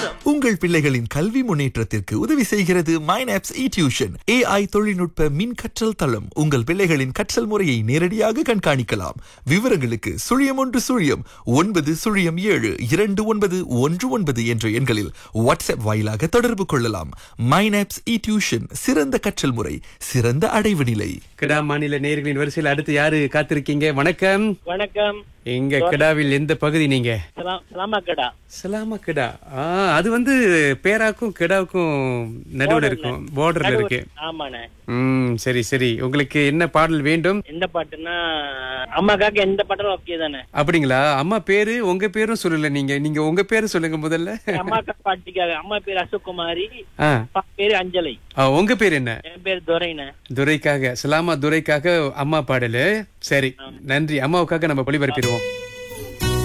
இலவசம் உங்கள் பிள்ளைகளின் கல்வி முன்னேற்றத்திற்கு உதவி செய்கிறது மைனாப்ஸ் இ டியூஷன் ஏஐ தொழில்நுட்ப மின் கற்றல் தளம் உங்கள் பிள்ளைகளின் கற்றல் முறையை நேரடியாக கண்காணிக்கலாம் விவரங்களுக்கு சுழியம் ஒன்று சுழியம் ஒன்பது சுழியம் ஏழு இரண்டு ஒன்பது ஒன்று ஒன்பது என்ற எண்களில் வாட்ஸ்அப் வாயிலாக தொடர்பு கொள்ளலாம் மைனாப்ஸ் இ டியூஷன் சிறந்த கற்றல் முறை சிறந்த அடைவு நிலை கிடா மாநில நேயர்களின் வரிசையில் அடுத்து யாரு காத்திருக்கீங்க வணக்கம் வணக்கம் எங்க கிடாவில் எந்த பகுதி நீங்க சலாம் சலாமா கடா சலாமா கிடா ஆ அது வந்து பேராக்கும் கிடாவுக்கும் நடுவுல இருக்கும் பார்டர்ல இருக்கு ஆமாண்ணே ம் சரி சரி உங்களுக்கு என்ன பாடல் வேண்டும் எந்த பாட்டுன்னா அம்மாக்காக எந்த பாட்டும் ஓகே தானே அப்படிங்களா அம்மா பேரு உங்க பேரும் சொல்லல நீங்க நீங்க உங்க பேரு சொல்லுங்க முதல்ல அம்மாக்கா பாட்டுக்காக அம்மா பேர் அசோக்குமாரி ஆ அப்பா பேரு அஞ்சலை ஆ, உங்க பேர் என்ன என் பேர் துரைண்ணே துரைக்காக சலாமா துரைக்காக அம்மா பாடலு சரி நன்றி அம்மாவுக்காக நம்ம ஒளிபரப்பிடுவோம்